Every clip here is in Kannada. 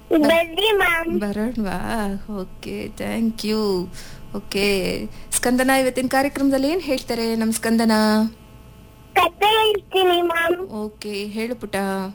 ಬರ್ರಿ ಮ್ಯಾಮ್ ಬರೋಣವಾ ಓಕೆ ಥ್ಯಾಂಕ್ ಯು ಓಕೆ ಸ್ಕಂದನ ಇವತ್ತಿನ ಕಾರ್ಯಕ್ರಮದಲ್ಲಿ ಏನ್ ಹೇಳ್ತಾರೆ ನಮ್ ಸ್ಕಂದನ ಕತೆ ಹೇಳ್ತೀನಿ ಮ್ಯಾಮ್ ಓಕೆ ಹೇಳು ಪುಟ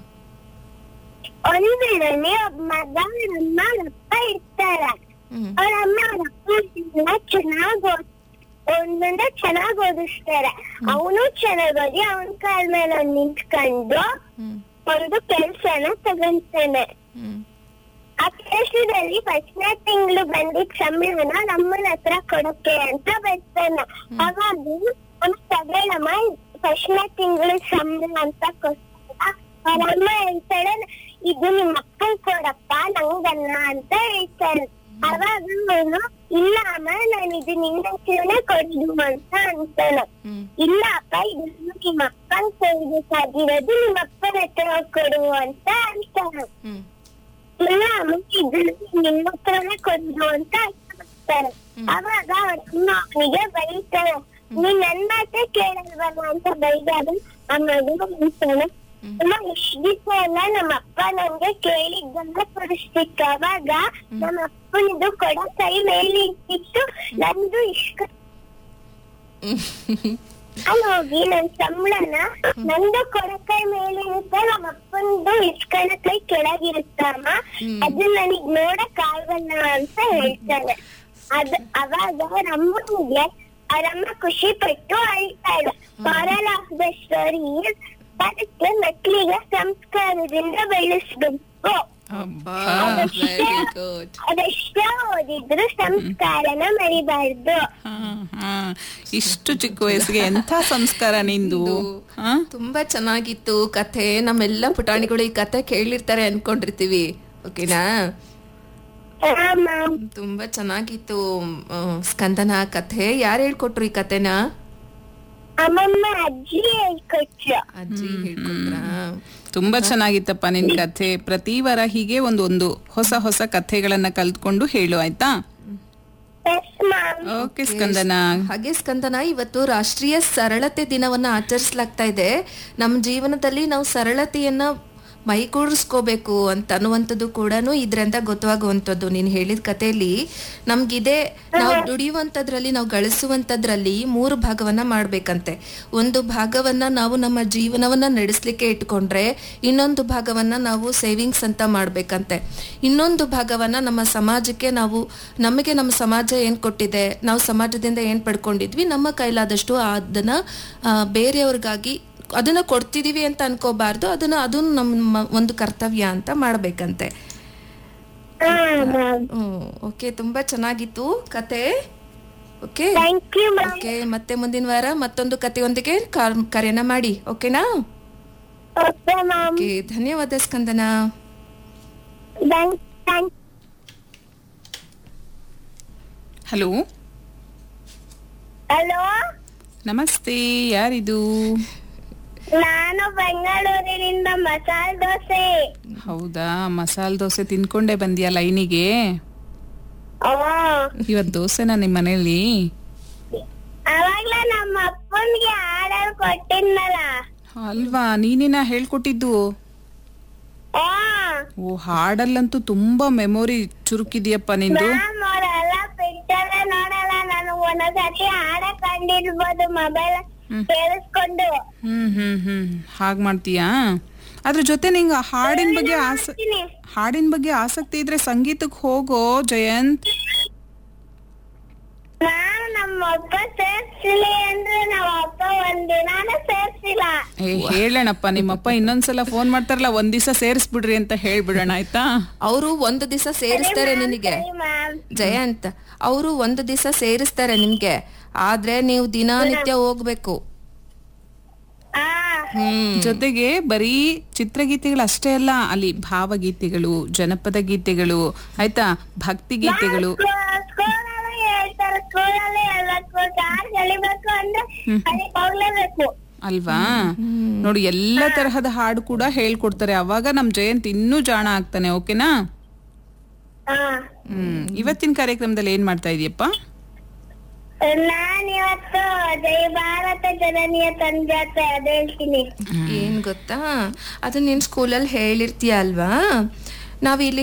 ಒಂದ್ ವೇಳೆನೆ ಒಬ್ಬ ಮಗ ನಮ್ಮ ಅಪ್ಪ ಇರ್ತಾರ ಹ್ಮ್ ಅವ್ರ ಅಮ್ಮ ಅವ್ರ ಅಪ್ಪ ಚೆನ್ನಾಗ್ ಒಂದೊಂದ ಚೆನ್ನಾಗ್ ಓದಿಸ್ತಾರೆ ಅವನು ಚೆನ್ನಾಗ್ ಓದಿ ಅವನ್ ಕಾಲ್ ಮೇಲೆ ಅವ್ನ್ ನಿಂತ್ಕೊಂಡು ಹ್ಮ್ ಒಂದು ಕೆಲ್ಸನ ತಗೊಂತಾನೆ ಹ್ಮ್ ಆ ಕೆಲಸದಲ್ಲಿ ಫಸ್ಟ್ನೇ ತಿಂಗಳು ಬಂದಿದ್ ಸಂಬಳನ ನಮ್ಮನ ಹತ್ರ ಕೊಡಕ್ಕೆ ಅಂತ ಬರ್ತಾನೆ ಅವಾಗ ನಮ್ ತಗೊಳಮ್ಮ ಫಸ್ಟ್ನೇ ತಿಂಗಳು ಸಂಬಳ ಅಂತ ಕೊಡ್ತಾರ ಅವರಮ್ಮ ಹೇಳ್ತಾಳೆ ಇದು ನಿಮ್ಮ ಅಕ್ಕನ್ ಕೊಡಪ್ಪ ನಂಗಲ್ಲ ಅಂತ ಹೇಳ್ತಾಳೆ ಅವಾಗ ಅವನು ಇಲ್ಲ ಅಮ್ಮ ನಾನು ಇದು ನಿನ್ನಂತಾನೆ ಕೊಡ್ದು ಅಂತ ಅಂತಾನೆ ಹ್ಮ್ ಇಲ್ಲ ಅಪ್ಪ ಇದು ನಿಮ್ಮ ಅಪ್ಪನ್ ಕೊಡ್ಬೇಕಾಗಿರೋದು ನಿಮ್ಮ ಅಪ್ಪನ ಹತ್ರ ಕೊಡು ಅಂತ ಅಂತಾನೆ ಹ್ಮ್ ಇಲ್ಲ ಮುಗಿದ್ರು ನಿಮ್ಮ ಹತ್ರನೇ ಕೊಡ್ದು ಅಂತ ಹೇಳ್ತಾರೆ ಅವಾಗ ಅವ್ರ ಅಮ್ಮ ಅವನಿಗೆ ಬೈತಾರೆ ನೀನ್ ನನ್ ಮಾತೇ ಕೇಳಲ್ವಲ್ಲ ಅಂತ ಬೈದಾಗ ಆ ಮಗು ಬೈತಾನೆ ಅಮ್ಮ ಇಷ್ಟ ದಿವಸ ಎಲ್ಲ ನಮ್ಮ ಅಪ್ಪ ನನ್ಗೆ ಕೇಳಿದ್ದನ್ನ ಕೊಡಿಸ್ತಿತ್ತು ಅವಾಗ ನಮ್ಮ ಅಪ್ಪನಿದು ಕೊಡ ಕೈ ಮೇಲೆ ಇಟ್ಟಿತ್ತು ನಂದು ಇಷ್ಟ ಅಲ್ಲಿ ಹೋಗಿ ನನ್ ಸಂಬಳನ ನಂದು ಕೊಡಕೈ ಮೇಲೆ ಇರುತ್ತೆ ನಮ್ಮ ಅಪ್ಪಂದು ಇಸ್ಕಣ ಕೈ ಕೆಳಗಿರುತ್ತಮ್ಮ ಅದು ನನಗ್ ನೋಡಕ್ ಆಗಲ್ಲ ಅಂತ ಹೇಳ್ತಾನೆ ಅದ್ ಅವಾಗ ಅವ್ರಮ್ಮನಿಗೆ ಅವರಮ್ಮ ಖುಷಿ ಪಟ್ಟು ಅಳ್ತಾಳೆ ಮಾರಲ್ ಆಫ್ ದ ಸ್ಟೋರಿ ಅದಕ್ಕೆ ಮಕ್ಕಳಿಗೆ ಸಂಸ್ಕಾರದಿಂದ ಬೆಳೆಸ್ಬೇಕು ಅಬ್ಬಾ ಅದಷ್ಟೇ ವೆರಿ ಗುಡ್ ಅದೆಷ್ಟೇ ಓದಿದ್ರು ಸಂಸ್ಕಾರನ ಮರಿಬಾರ್ದು ಹಾ, ಹಾ. ಇಷ್ಟು ಚಿಕ್ಕ ವಯಸ್ಸಿಗೆ ಎಂಥ ಸಂಸ್ಕಾರ ನಿಂದು ಹಾ? ತುಂಬಾ ಚೆನ್ನಾಗಿತ್ತು ಕಥೆ ನಮ್ಮೆಲ್ಲ ಪುಟಾಣಿಗಳು ಈ ಕಥೆ ಕೇಳಿರ್ತಾರೆ ಅನ್ಕೊಂಡಿರ್ತೀವಿ ಓಕೆನಾ ಹಾ ಮ್ಯಾಮ್ ತುಂಬಾ ಚೆನ್ನಾಗಿತ್ತು ಆ, ಸ್ಕಂದನ ಕಥೆ ಯಾರು ಹೇಳ್ಕೊಟ್ರು ಈ ಕಥೆನ ಅಮ್ಮಮ್ಮ ಅಜ್ಜಿ ಹೇಳ್ಕೊಟ್ರು ಅಜ್ಜಿ ಹೇಳ್ಕೊಟ್ರಾ ತುಂಬಾ ಚೆನ್ನಾಗಿತ್ತಪ್ಪ ನಿನ್ ಕಥೆ ಪ್ರತಿ ವಾರ ಹೀಗೆ ಒಂದು ಒಂದು ಹೊಸ ಹೊಸ ಕಥೆಗಳನ್ನ ಕಲ್ತ್ಕೊಂಡು ಹೇಳು ಆಯ್ತಾ ಎಸ್ ಮ್ಯಾಮ್ ಓಕೆ ಸ್ಕಂದನ ಹಾಗೆ ಸ್ಕಂದನ ಇವತ್ತು ರಾಷ್ಟ್ರೀಯ ಸರಳತೆ ದಿನವನ್ನ ಆಚರಿಸಲಾಗ್ತಾ ಇದೆ ನಮ್ಮ ಜೀವನದಲ್ಲಿ ನಾವು ಸರಳತೆಯನ್ನ ಮೈಗೂಡಿಸ್ಕೋಬೇಕು ಅಂತ ಅನ್ನುವಂಥದ್ದು ಕೂಡ ಇದರಿಂದ ಗೊತ್ತಾಗುವಂಥದ್ದು ನೀನು ಹೇಳಿದ ಕಥೆಯಲ್ಲಿ ನಮ್ಗಿದೆ ನಾವು ದುಡಿಯುವಂಥದ್ರಲ್ಲಿ ನಾವು ಗಳಿಸುವಂಥದ್ರಲ್ಲಿ ಮೂರು ಭಾಗವನ್ನ ಮಾಡ್ಬೇಕಂತೆ ಒಂದು ಭಾಗವನ್ನ ನಾವು ನಮ್ಮ ಜೀವನವನ್ನ ನಡೆಸಲಿಕ್ಕೆ ಇಟ್ಕೊಂಡ್ರೆ ಇನ್ನೊಂದು ಭಾಗವನ್ನ ನಾವು ಸೇವಿಂಗ್ಸ್ ಅಂತ ಮಾಡ್ಬೇಕಂತೆ ಇನ್ನೊಂದು ಭಾಗವನ್ನ ನಮ್ಮ ಸಮಾಜಕ್ಕೆ ನಾವು ನಮಗೆ ನಮ್ಮ ಸಮಾಜ ಏನ್ ಕೊಟ್ಟಿದೆ ನಾವು ಸಮಾಜದಿಂದ ಏನ್ ಪಡ್ಕೊಂಡಿದ್ವಿ ನಮ್ಮ ಕೈಲಾದಷ್ಟು ಅದನ್ನ ಆ, ಬೇರೆಯವ್ರಿಗಾಗಿ ಅದನ್ನ ಕೊಡ್ತಿದೀವಿ ಅಂತ ಅನ್ಕೋಬಾರ್ದು ಅದನ್ನ ಅದನ್ನು ನಮ್ಮ ಒಂದು ಕರ್ತವ್ಯ ಅಂತ ಮಾಡ್ಬೇಕಂತೆ ಹಾ ಮ್ಯಾಮ್ ಓಕೆ ತುಂಬಾ ಚೆನ್ನಾಗಿತ್ತು ಕತೆ okay thank you ma'am okay ಮತ್ತೆ ಮುಂದಿನ ವಾರ ಮತ್ತೊಂದು ಕಥೆಯೊಂದಿಗೆ ಕಾರ್- ಕರೆನ ಮಾಡಿ ಓಕೆನಾ ಓಕೆ ಮ್ಯಾಮ್ ಓಕೆ ಧನ್ಯವಾದ ಸ್ಕಂದನ ಥ್ಯಾಂಕ್ ಥ್ಯಾಂಕ್ ಹಲೋ ಹಲೋ ನಮಸ್ತೆ ಯಾರಿದು ನಾನು ಬೆಂಗಳೂರಿನಿಂದ ಮಸಾಲೆ ದೋಸೆ ಹೌದಾ ಮಸಾಲೆ ದೋಸೆ ತಿನ್ಕೊಂಡೇ ಬಂದ್ಯಾ ಲೈನಿಗೆ ಓ ಇವತ್ ದೋಸೆನಾ ನಿಮ್ ಮನೇಲಿ ಅವಾಗ್ಲೇ ನಮ್ಮ ಅಪ್ಪನ್ಗೆ ಆರ್ಡರ್ ಕೊಟ್ಟಿದ್ನಲ್ಲ ಅಲ್ವಾ ನೀನೇನ ಹೇಳ್ಕೊಟ್ಟಿದ್ದು ಓ ಓ ಹಾಡಲ್ಲಂತೂ ತುಂಬಾ ಮೆಮೊರಿ ಚುರುಕಿದ್ಯಪ್ಪ ನಿಂದು ಮ್ಯಾಮ್ ಅವರೆಲ್ಲ ಪಿಕ್ಚರ್ ನೋಡಲ್ಲ ನಾನು ಒಂದೊಂದ್ಸತಿ ಹಾಡ ಕಂಡಿರ್ಬೋದು ಮೊಬೈಲ್ ಕೇಳಿಸ್ಕೊಂಡು ಹ್ಮ್ ಹ್ಮ್ ಹ್ಮ್ ಹಾಗ್ ಮಾಡ್ತೀಯಾ ಅದ್ರ ಜೊತೆ ನಿಂಗ ಹಾಡಿನ ಬಗ್ಗೆ ಆಸ ಮಾಡ್ತೀನಿ. ಹಾಡಿನ ಬಗ್ಗೆ ಆಸಕ್ತಿ ಇದ್ರೆ ಸಂಗೀತಕ್ಕೆ ಹೋಗೋ ಜಯಂತ್ ಮ್ಯಾಮ್ ನಮ್ಮ ಅಪ್ಪ ಸೇರ್ಸಿಲಿ ಅಂದ್ರೆ ನಮ್ಮ ಅಪ್ಪ ಒಂದಿನಾನು ಸೇರ್ಸಿಲ್ಲ ಏ ಹೇಳಣಪ್ಪ ನಿಮ್ಮಪ್ಪ ಇನ್ನೊಂದ್ಸಲ ಫೋನ್ ಮಾಡ್ತಾರಲ್ಲ ಒಂದ್ ದಿವಸ ಸೇರಿಸ್ಬಿಡ್ರಿ ಅಂತ ಹೇಳ್ಬಿಡೋಣ ಆಯ್ತಾ ಅವರು ಒಂದು ದಿವಸ ಸೇರಿಸ್ತಾರೆ ನಿನಗೆ ಸರಿ ಮ್ಯಾಮ್ ಜಯಂತ್ ಅವರು ಒಂದು ದಿವಸ ಸೇರಿಸ್ತಾರೆ ನಿಮ್ಗೆ ಆದ್ರೆ ನೀವು ದಿನನಿತ್ಯ ಹೋಗ್ಬೇಕು ಆ ಹ್ಮ್ ಜೊತೆಗೆ ಬರೀ ಚಿತ್ರಗೀತೆಗಳು ಅಷ್ಟೇ ಅಲ್ಲ ಅಲ್ಲಿ ಭಾವಗೀತೆಗಳು ಜನಪದ ಗೀತೆಗಳು ಆಯ್ತಾ ಭಕ್ತಿ ಗೀತೆಗಳು ಸ್ಕೂಲಲ್ಲಿ ಹೇಳ್ತಾರೆ ಸ್ಕೂಲಲ್ಲಿ ಹೇಳ್ಬೇಕು ಕಾರ್ ಎಳಿಬೇಕು ಅಂದ್ರೆ ಅದಕ್ಕೆ ಹೋಗ್ಲೇಬೇಕು ಅಲ್ವಾ ನೋಡಿ ಎಲ್ಲ ತರಹದ ಹಾಡು ಕೂಡ ಹೇಳ್ಕೊಡ್ತಾರೆ ಅವಾಗ ನಮ್ ಜಯಂತ್ ಇನ್ನೂ ಜಾಣ ಆಗ್ತಾನೆ ಓಕೆನಾ ಹಾ ಹ್ಮ್ ಇವತ್ತಿನ ಕಾರ್ಯಕ್ರಮದಲ್ಲಿ ಏನ್ ಮಾಡ್ತಾ ಇದೀಯಪ್ಪ ನಾನ್ ಇವತ್ತು ಜೈ ಭಾರತ ಜನನೀಯ ತಂಜಾತೆ ಅದ್ ಹೇಳ್ತೀನಿ ಏನ್ ಗೊತ್ತಾ ಅದು ನೀನ್ ಸ್ಕೂಲಲ್ಲಿ ಹೇಳಿರ್ತೀಯ ಅಲ್ವಾ ನಾವಿಲ್ಲಿ